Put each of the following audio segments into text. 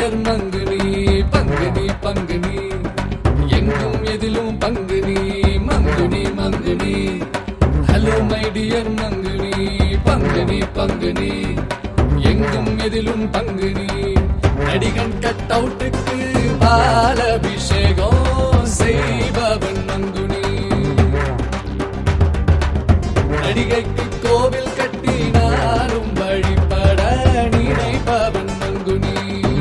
Dear மங்குனி பங்குனி பங்குனி எங்கும் எதிலும் பங்குனி மங்குனி மங்குனி ஹலோ மை டியர் மங்குனி பங்குனி பங்குனி எங்கும் எதிலும் பங்குனி நடிகன் கட் அவுட்டுக்கு பாலபிஷேகம் செய்பவன் மங்குனி நடிகைக்கு கோவில் கட்டினாலும் வழிபட நினைப்பவன் மங்குனி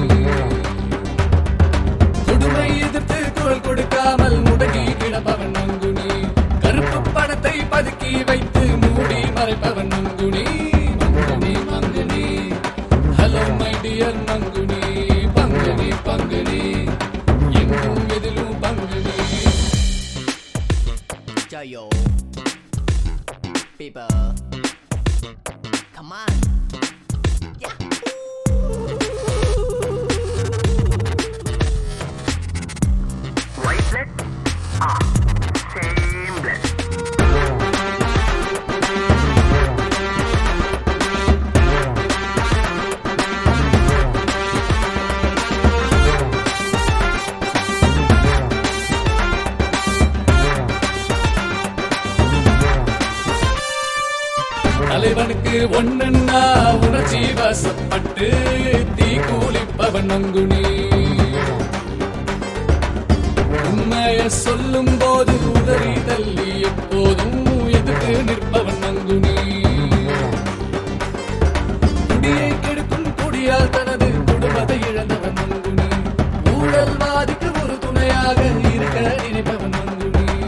கொடுமை எதிர்த்து குரல் கொடுக்காமல் முடங்கி கிடப்பவன் மங்குனி கருப்பு பணத்தை பதுக்கி வைத்து மூடி மறைப்பவன் மங்குனி மங்குனி மங்குனி ஹலோ மை டியர் மங்குனி பங்குனி பங்குனி எங்கும் எதிலும் Panguni Yo, people, come on. Yeah. White blood? Ah, same blood. தலைவனுக்கு ஒண்ணுன்னா உணர்ச்சி வசப்பட்டு தீ கூலிப்பவன் மங்குனி உண்மைய சொல்லும் போது உதறி தள்ளி எப்போதும் எதிர்த்து நிற்பவன் மங்குனி குடியை கெடுக்கும் குடியால் தனது குடும்பத்தை இழந்தவன் மங்குனி ஊழல்வாதிக்கு ஒரு துணையாக இருக்க நினைப்பவன் மங்குனி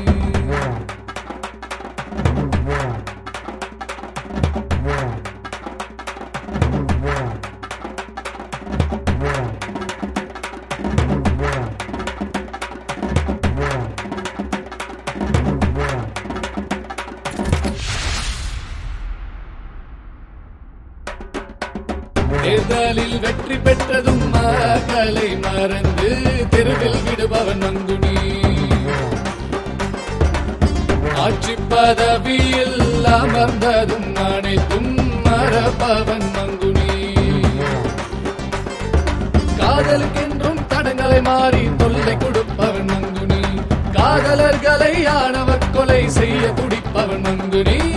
தேர்தலில் வெற்றி பெற்றதும் மக்களை மறந்து தெருவில் விடுபவன் மங்குனி ஆட்சி பதவியில் அமர்ந்ததும் அனைத்தும் மறப்பவன் மங்குனி காதலுக்கென்றும் தடங்களை மாறி தொல்லை கொடுப்பவன் மங்குனி காதலர்களை ஆணவ கொலை செய்ய துடிப்பவன் மங்குனி